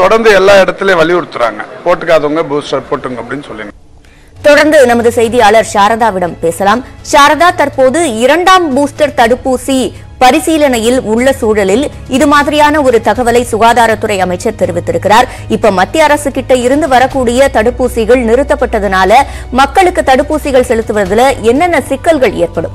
தொடர்ந்து எல்லா இடத்துலயும் வலியுறுத்துறாங்க போட்டுக்காதவங்க பூஸ்டர் போட்டுங்க அப்படின்னு சொல்லி தொடர்ந்து நமது செய்தியாளர் சாரதாவிடம் பேசலாம் சாரதா தற்போது இரண்டாம் பூஸ்டர் தடுப்பூசி பரிசீலனையில் உள்ள சூழலில் இது மாதிரியான ஒரு தகவலை சுகாதாரத்துறை அமைச்சர் தெரிவித்திருக்கிறார் இப்ப மத்திய அரசு கிட்ட இருந்து வரக்கூடிய தடுப்பூசிகள் நிறுத்தப்பட்டதனால மக்களுக்கு தடுப்பூசிகள் செலுத்துவதில் என்னென்ன சிக்கல்கள் ஏற்படும்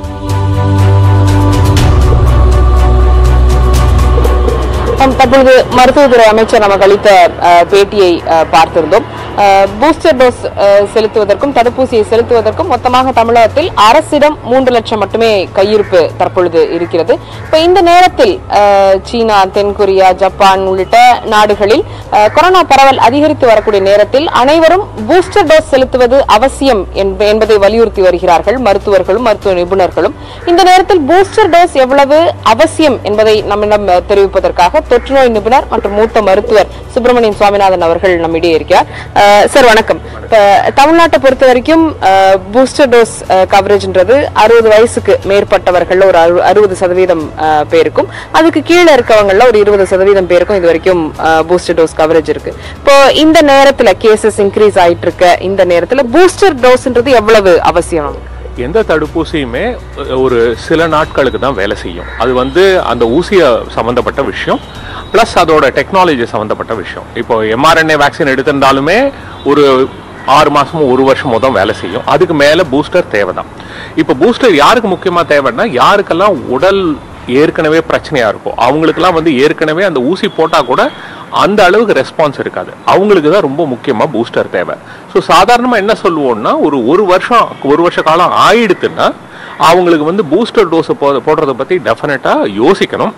ஆம், தற்பொழுது மருத்துவத்துறை அமைச்சர் நமக்கு அளித்த அஹ், பேட்டியை அஹ், பார்த்திருந்தோம் அஹ், பூஸ்டர் டோஸ் அஹ், செலுத்துவதற்கும் தடுப்பூசியை செலுத்துவதற்கும் மொத்தமாக தமிழகத்தில் அரசிடம் மூன்று லட்சம் மட்டுமே கையிருப்பு தற்பொழுது இருக்கிறது இப்ப இந்த நேரத்தில் அஹ், சீனா தென்கொரியா ஜப்பான் உள்ளிட்ட நாடுகளில் அஹ், கொரோனா பரவல் அதிகரித்து வரக்கூடிய நேரத்தில் அனைவரும் பூஸ்டர் டோஸ் செலுத்துவது அவசியம் என்ப- என்பதை வலியுறுத்தி வருகிறார்கள் மருத்துவர்களும் மருத்துவ நிபுணர்களும் இந்த நேரத்தில் பூஸ்டர் டோஸ் எவ்வளவு அவசியம் என்பதை நம்மிடம் அஹ், தெரிவிப்பதற்காக தொற்றுநோய் நிபுணர் மற்றும் மூத்த மருத்துவர் சுப்பிரமணியன் சுவாமிநாதன் அவர்கள் நம்மிடையே இருக்கிறார் அஹ், சார் வணக்கம் இப்ப தமிழ்நாட்டை பொறுத்த வரைக்கும் பூஸ்டர் டோஸ் கவரேஜ்ன்றது அறுபது வயசுக்கு மேற்பட்டவர்கள் ஒரு அறு- அறுபது சதவீதம் அஹ், பேருக்கும் அதுக்கு கீழே இருக்கவங்கள ஒரு இருபது சதவீதம் பேருக்கும் இது வரைக்கும் பூஸ்டர் டோஸ் கவரேஜ் இருக்கு இப்போ இந்த நேரத்துல கேசஸ் இன்க்ரீஸ் ஆயிட்டு இருக்க இந்த நேரத்துல பூஸ்டர் டோஸ்ன்றது எவ்வளவு அவசியம் எந்த தடுப்பூசியுமே ஒரு சில நாட்களுக்கு தான் வேலை செய்யும் அது வந்து அந்த ஊசிய சம்மந்தப்பட்ட விஷயம் ப்ளஸ் அதோட டெக்னாலஜி சம்மந்தப்பட்ட விஷயம் இப்போ எம்ஆர்என்ஏ வேக்சின் எடுத்திருந்தாலுமே ஒரு ஆறு மாசமும் ஒரு வருஷமோ தான் வேலை செய்யும் அதுக்கு மேல பூஸ்டர் தேவைதான் இப்போ பூஸ்டர் யாருக்கு முக்கியமா தேவைன்னா யாருக்கெல்லாம் உடல் ஏற்கனவே பிரச்சனையா இருக்கும் அவங்களுக்கெல்லாம் வந்து ஏற்கனவே அந்த ஊசி போட்டா கூட அந்த அளவுக்கு ரெஸ்பான்ஸ் இருக்காது அவங்களுக்கு தான் ரொம்ப முக்கியமா பூஸ்டர் தேவை ஸோ சாதாரணமா என்ன சொல்லுவோம்னா ஒரு ஒரு வருஷம் ஒரு வருஷ காலம் ஆயிடுத்துன்னா அவங்களுக்கு வந்து பூஸ்டர் டோஸ் போடுறத பத்தி டெஃபினட்டா யோசிக்கணும்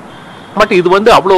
பட் இது வந்து அவ்வளோ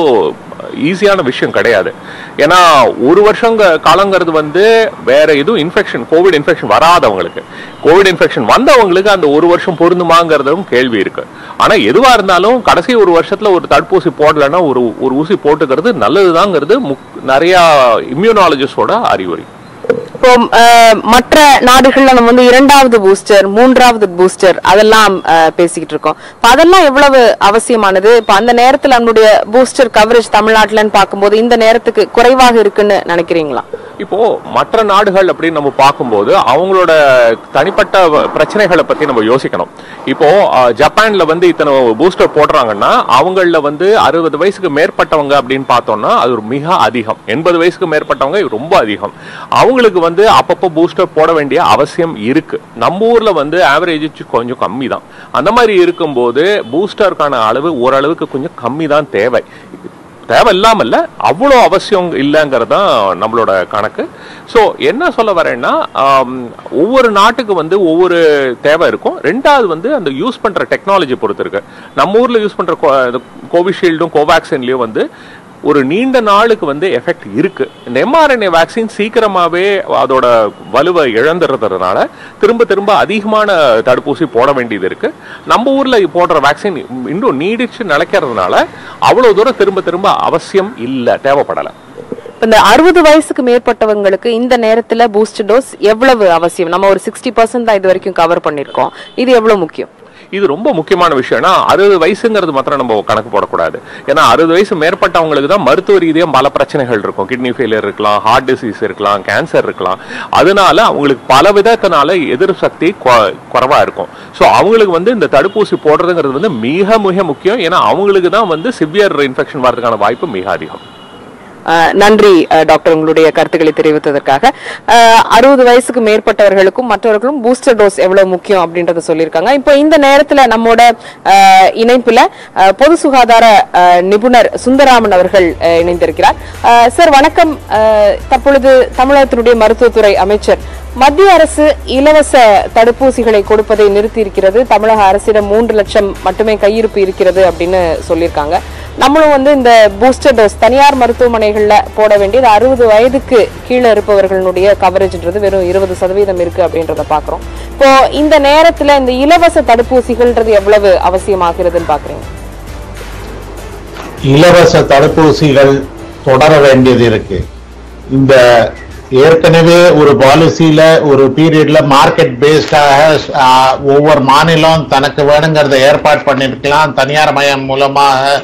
ஈஸியான விஷயம் கிடையாது ஏன்னா ஒரு வருஷம் காலங்கிறது வந்து வேற எதுவும் இன்ஃபெக்ஷன் கோவிட் இன்ஃபெக்ஷன் வராதவங்களுக்கு கோவிட் இன்ஃபெக்ஷன் வந்தவங்களுக்கு அந்த ஒரு வருஷம் பொருந்துமாங்கிறதும் கேள்வி இருக்கு ஆனா எதுவா இருந்தாலும் கடைசி ஒரு வருஷத்துல ஒரு தடுப்பூசி போடலைன்னா ஒரு ஒரு ஊசி போட்டுக்கிறது நல்லதுதாங்கிறது முக்- நிறைய இம்யூனாலஜிஸ்டோட அறிவுரை இப்போ அஹ், மற்ற நாடுகள்ல நம்ம வந்து இரண்டாவது பூஸ்டர் மூன்றாவது பூஸ்டர் அதெல்லாம் அஹ், பேசிக்கிட்டு இருக்கோம் இப்ப அதெல்லாம் எவ்வளவு அவசியமானது இப்ப அந்த நேரத்துல நம்மளுடைய பூஸ்டர் கவரேஜ் தமிழ்நாட்டுலன்னு பார்க்கும்போது இந்த நேரத்துக்கு குறைவாக இருக்குன்னு நினைக்கிறீங்களா இப்போ மற்ற நாடுகள் அப்படின்னு நம்ம பார்க்கும்போது அவங்களோட தனிப்பட்ட வ- பிரச்சனைகளை பத்தி நம்ம யோசிக்கணும் இப்போ அஹ், ஜப்பான்ல வந்து இத்தனை பூஸ்டர் போடுறாங்கன்னா அவங்கள வந்து அறுபது வயசுக்கு மேற்பட்டவங்க அப்படின்னு பார்த்தோம்னா அது ஒரு மிக அதிகம் எண்பது வயசுக்கு மேற்பட்டவங்க ரொம்ப அதிகம் அவங்களுக்கு வந்து அப்பப்போ பூஸ்டர் போட வேண்டிய அவசியம் இருக்கு நம்ம ஊர்ல வந்து ஆவரேஜ் கொஞ்சம் கம்மி தான் அந்த மாதிரி இருக்கும்போது பூஸ்டருக்கான அளவு ஓரளவுக்கு கொஞ்சம் கம்மி தான் தேவை தேவை இல்லாம இல்ல அவ்வளோ அவசியம் இல்லைங்கிறது தான் நம்மளோட கணக்கு ஸோ என்ன சொல்ல வரேன்னா ஆம், ஒவ்வொரு நாட்டுக்கு வந்து ஒவ்வொரு தேவை இருக்கும் ரெண்டாவது வந்து அந்த யூஸ் பண்ற டெக்னாலஜி பொறுத்து இருக்கு நம்ம ஊர்ல யூஸ் பண்ற கோ- இந்த கோவிஷீல்டும் கோவேக்சின்லயும் வந்து ஒரு நீண்ட நாளுக்கு வந்து எஃபெக்ட் இருக்கு இந்த எம்ஆர்என்ஏ வேக்சின் சீக்கிரமாவே அதோட வலுவை இழந்துறதுனால திரும்ப திரும்ப அதிகமான தடுப்பூசி போட வேண்டியது இருக்கு நம்ம ஊர்ல போடுற வேக்சின் இன்னும் நீடிச்சு நிலைக்கிறதுனால அவ்வளவு தூரம் திரும்ப திரும்ப அவசியம் இல்லை தேவைப்படலை இப்ப இந்த அறுபது வயசுக்கு மேற்பட்டவங்களுக்கு இந்த நேரத்துல பூஸ்டர் டோஸ் எவ்வளவு அவசியம் நம்ம ஒரு சிக்ஸ்டி பர்சன்ட் தான் இது வரைக்கும் கவர் பண்ணிருக்கோம் இது எவ்வளவு முக்கியம் இது ரொம்ப முக்கியமான விஷயம்னா அறுபது வயசுங்கிறது மாத்திரம் நம்ம கணக்கு போடக்கூடாது ஏன்னா அறுபது வயசு மேற்பட்டவங்களுக்கு தான் மருத்துவ ரீதியாக பல பிரச்சனைகள் இருக்கும் கிட்னி ஃபெயிலியர் இருக்கலாம் ஹார்ட் டிசீஸ் இருக்கலாம் கேன்சர் இருக்கலாம் அதனால அவங்களுக்கு பல விதத்தினால எதிர் சக்தி கொ- குறைவா இருக்கும் ஸோ அவங்களுக்கு வந்து இந்த தடுப்பூசி போடுறதுங்கிறது வந்து மிக மிக முக்கியம் ஏன்னா அவங்களுக்கு தான் வந்து சிவியர் இன்ஃபெக்ஷன் வர்றதுக்கான வாய்ப்பு மிக அதிகம் அஹ், நன்றி அஹ், டாக்டர் உங்களுடைய கருத்துக்களை தெரிவித்ததற்காக அஹ், அறுபது வயசுக்கு மேற்பட்டவர்களுக்கும் மற்றவர்களும் பூஸ்டர் டோஸ் எவ்வளவு முக்கியம் அப்படின்றத சொல்லியிருக்காங்க இப்போ இந்த நேரத்துல நம்மோட அஹ், இணைப்புல அஹ், பொது சுகாதார அஹ், நிபுணர் சுந்தராமன் அவர்கள் அஹ், இணைந்திருக்கிறார் அஹ், சார் வணக்கம் அஹ், தற்பொழுது தமிழகத்தினுடைய மருத்துவத்துறை அமைச்சர் மத்திய அரசு இலவச தடுப்பூசிகளை கொடுப்பதை நிறுத்தி இருக்கிறது தமிழக அரசிடம் மூன்று லட்சம் மட்டுமே கையிருப்பு இருக்கிறது அப்படின்னு சொல்லியிருக்காங்க நம்மளும் வந்து இந்த பூஸ்டர் டோஸ் தனியார் மருத்துவமனைகள்ல போட வேண்டியது அறுபது வயதுக்கு கீழே இருப்பவர்களுடைய கவரேஜ்ன்றது வெறும் இருபது சதவீதம் இருக்கு அப்படின்றத பாக்குறோம் இப்போ இந்த நேரத்துல இந்த இலவச தடுப்பூசிகள்ன்றது எவ்வளவு அவசியமாகிறதுன்னு பாக்குறீங்க இலவச தடுப்பூசிகள் தொடர வேண்டியது இருக்கு இந்த ஏற்கனவே ஒரு பாலிசியில ஒரு பீரியட்ல மார்க்கெட் பேஸ்டாக ஒவ்வொரு மாநிலம் தனக்கு வேணுங்கிறத ஏற்பாடு பண்ணிருக்கலாம் தனியார் மயம் மூலமாக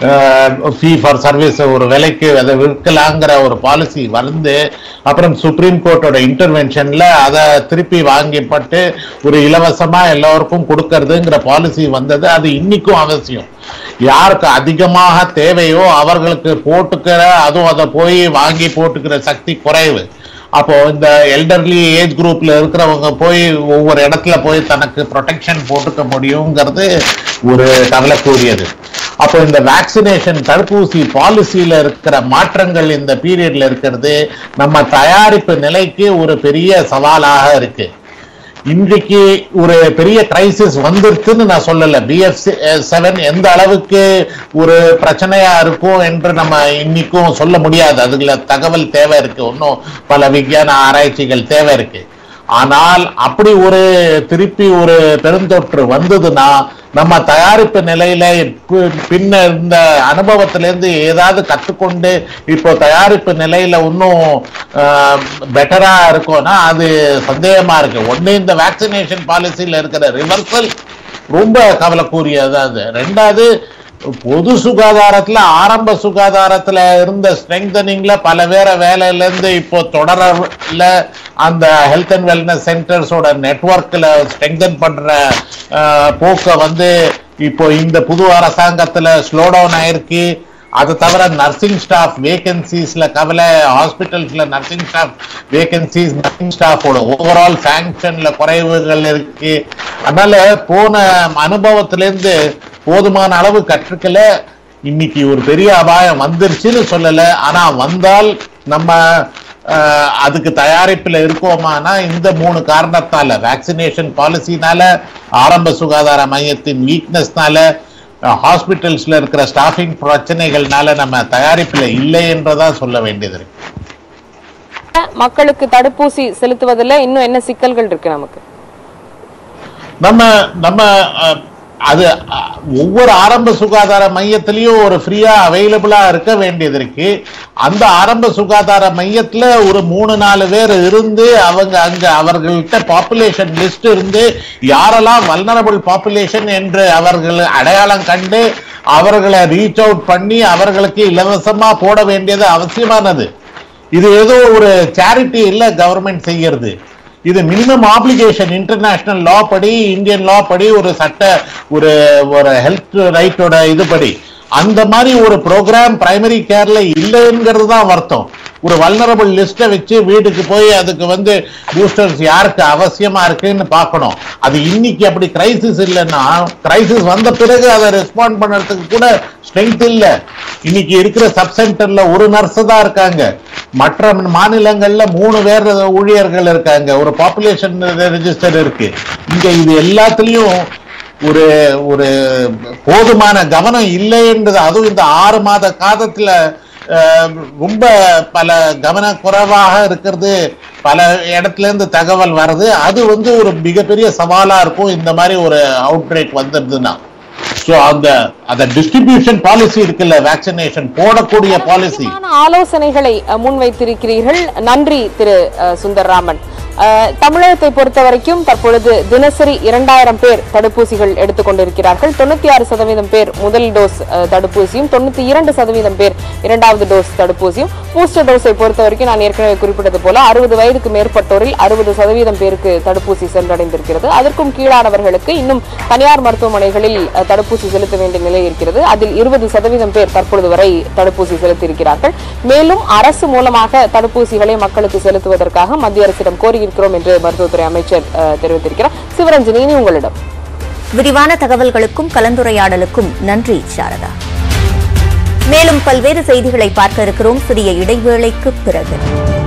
ஃபீ ஃபார் சர்வீஸ் ஒரு விலைக்கு அதை விற்கலாங்கிற ஒரு பாலிசி வந்து அப்புறம் சுப்ரீம் கோர்ட்டோட இன்டர்வென்ஷன்ல அதை திருப்பி வாங்கிப்பட்டு ஒரு இலவசமா எல்லாருக்கும் கொடுக்கறதுங்கிற பாலிசி வந்தது அது இன்னைக்கும் அவசியம் யாருக்கு அதிகமாக தேவையோ அவர்களுக்கு போட்டுக்கிற அதுவும் அதை போய் வாங்கி போட்டுக்கிற சக்தி குறைவு அப்போ இந்த எல்டர்லி ஏஜ் குரூப்ல இருக்கிறவங்க போய் ஒவ்வொரு இடத்துல போய் தனக்கு ப்ரொடெக்ஷன் போட்டுக்க முடியுங்கிறது ஒரு கவலைக்குரியது அப்போ இந்த வேக்சினேஷன் தடுப்பூசி பாலிசியில இருக்கிற மாற்றங்கள் இந்த பீரியட்ல இருக்கிறது நம்ம தயாரிப்பு நிலைக்கு ஒரு பெரிய சவாலாக இருக்கு இன்றைக்கு ஒரு பெரிய கிரைசிஸ் வந்துருச்சுன்னு நான் சொல்லல பிஎஃப் செவன் எந்த அளவுக்கு ஒரு பிரச்சனையா இருக்கும் என்று நம்ம இன்னைக்கும் சொல்ல முடியாது அதுல தகவல் தேவை இருக்கு இன்னும் பல விஞ்ஞான ஆராய்ச்சிகள் தேவை இருக்கு ஆனால் அப்படி ஒரு திருப்பி ஒரு பெருந்தொற்று வந்ததுன்னா நம்ம தயாரிப்பு நிலையில பி- பின்ன இந்த அனுபவத்திலேருந்து ஏதாவது கற்றுக்கொண்டு இப்போ தயாரிப்பு நிலையில இன்னும் பெட்டரா இருக்கும்னா அது சந்தேகமா இருக்கு ஒண்ணு இந்த வேக்சினேஷன் பாலிசியில இருக்கிற ரிவர்சல் ரொம்ப கவலைக்குரியதா அது ரெண்டாவது பொது சுகாதாரத்துல ஆரம்ப சுகாதாரத்துல இருந்த ஸ்ட்ரெங்தனிங்ல பல பேரை வேலையில இருந்து இப்போ தொடரல அந்த ஹெல்த் அண்ட் வெல்னஸ் சென்டர்ஸோட நெட்வொர்க்ல ஸ்ட்ரெங்தன் பண்ற அஹ், போக்க வந்து இப்போ இந்த புது அரசாங்கத்துல ஸ்லோ டவுன் ஆயிருக்கு அது தவிர நர்சிங் ஸ்டாஃப் வேகன்சிஸ்ல கவலை ஹாஸ்பிட்டல்ஸ்ல நர்சிங் ஸ்டாஃப் வேகன்சிஸ் நர்சிங் ஸ்டாஃபோட ஓவரால் ஃபேங்ஷன்ல குறைவுகள் இருக்கு அதனால போன அனுபவத்திலேருந்து போதுமான அளவு கற்றுக்கல இன்னைக்கு ஒரு பெரிய அபாயம் வந்துருச்சுன்னு சொல்லல ஆனா வந்தால் நம்ம அஹ், அதுக்கு தயாரிப்புல இருக்கோமானா இந்த மூணு காரணத்தால வேக்சினேஷன் பாலிசினால ஆரம்ப சுகாதார மையத்தின் வீக்னஸ்னால ஹாஸ்பிட்டல்ஸ்ல இருக்கிற ஸ்டாஃபிங் பிரச்சனைகள்னால நம்ம தயாரிப்புல இல்லை என்றதா சொல்ல வேண்டியது இருக்கு மக்களுக்கு தடுப்பூசி செலுத்துவதில் இன்னும் என்ன சிக்கல்கள் இருக்கு நமக்கு நம்ம நம்ம அஹ், அது அஹ், ஒவ்வொரு ஆரம்ப சுகாதார மையத்திலையும் ஒரு ஃப்ரீயா அவைலபிளா இருக்க வேண்டியது இருக்கு அந்த ஆரம்ப சுகாதார மையத்துல ஒரு மூணு நாலு பேர் இருந்து அவங்க அங்க அவர்கள்ட்ட பாப்புலேஷன் லிஸ்ட் இருந்து யாரெல்லாம் வல்னரபிள் பாப்புலேஷன் என்று அவர்கள் அடையாளம் கண்டு அவர்களை ரீச் அவுட் பண்ணி அவர்களுக்கு இலவசமா போட வேண்டியது அவசியமானது இது ஏதோ ஒரு சேரிட்டி இல்ல கவர்மெண்ட் செய்யறது இது மினிமம் ஆப்ளிகேஷன் இன்டர்நேஷனல் லா படி இந்தியன் லா படி ஒரு சட்ட ஒரு ஒரு ஹெல்த் ரைட்டோட இது படி அந்த மாதிரி ஒரு ப்ரோக்ராம் பிரைமரி கேர்ல இல்லைங்கிறது தான் வருத்தம் ஒரு வல்னரபிள் லிஸ்ட்டை வச்சு வீட்டுக்கு போய் அதுக்கு வந்து பூஸ்டர்ஸ் யாருக்கு அவசியமா இருக்குன்னு பார்க்கணும் அது இன்னைக்கு அப்படி கிரைசிஸ் இல்லைன்னா கிரைசிஸ் வந்த பிறகு அதை ரெஸ்பாண்ட் பண்ணுறதுக்கு கூட ஸ்ட்ரென்த் இல்லை இன்னைக்கு இருக்கிற சப் சென்டர்ல ஒரு நர்ஸ் தான் இருக்காங்க மற்ற மாநிலங்கள்ல மூணு பேர் ஊழியர்கள் இருக்காங்க ஒரு பாப்புலேஷன் ரெஜிஸ்டர் இருக்கு இங்க இது எல்லாத்துலயும் ஒரு ஒரு போதுமான கவனம் இல்லைன்றது அதுவும் இந்த ஆறு மாத காலத்துல அஹ், ரொம்ப பல கவனக்குறைவாக இருக்கிறது பல இடத்துல இருந்து தகவல் வருது அது வந்து ஒரு மிகப்பெரிய சவாலா இருக்கும் இந்த மாதிரி ஒரு அவுட் பிரேக் வந்துருதுன்னா ஸோ அந்த அந்த டிஸ்ட்ரிபியூஷன் பாலிசி இருக்குல்ல வேக்சினேஷன் போடக்கூடிய பாலிசி முக்கியமான ஆலோசனைகளை அஹ், முன்வைத்திருக்கிறீர்கள் நன்றி திரு அஹ், சுந்தர்ராமன் அஹ், தமிழகத்தை பொறுத்த வரைக்கும் தற்பொழுது தினசரி இரண்டாயிரம் பேர் தடுப்பூசிகள் எடுத்துக் கொண்டிருக்கிறார்கள் தொண்ணூத்தி ஆறு சதவீதம் பேர் முதல் டோஸ் அஹ், தடுப்பூசியும் தொண்ணூத்தி இரண்டு சதவீதம் பேர் இரண்டாவது டோஸ் தடுப்பூசியும் பூஸ்டர் டோஸை பொறுத்த வரைக்கும் நான் ஏற்கனவே குறிப்பிட்டது போல அறுபது வயதுக்கு மேற்பட்டோரில் அறுபது சதவீதம் பேருக்கு தடுப்பூசி சென்றடைந்திருக்கிறது அதற்கும் கீழானவர்களுக்கு இன்னும் தனியார் மருத்துவமனைகளில் அஹ், தடுப்பூசி செலுத்த வேண்டிய நிலை இருக்கிறது அதில் இருபது சதவீதம் பேர் தற்பொழுது வரை தடுப்பூசி செலுத்தியிருக்கிறார்கள் மேலும் அரசு மூலமாக தடுப்பூசிகளை மக்களுக்கு செலுத்துவதற்காக மத்திய அரசிடம் கோரியிருக்கிறோம் என்று மருத்துவத்துறை அமைச்சர் அஹ், தெரிவித்திருக்கிறார் சிவரஞ்சனி இனி உங்களிடம் விரிவான தகவல்களுக்கும் கலந்துரையாடலுக்கும் நன்றி சாரதா மேலும் பல்வேறு செய்திகளை பார்க்க இருக்கிறோம் சிறிய இடைவேளைக்கு பிறகு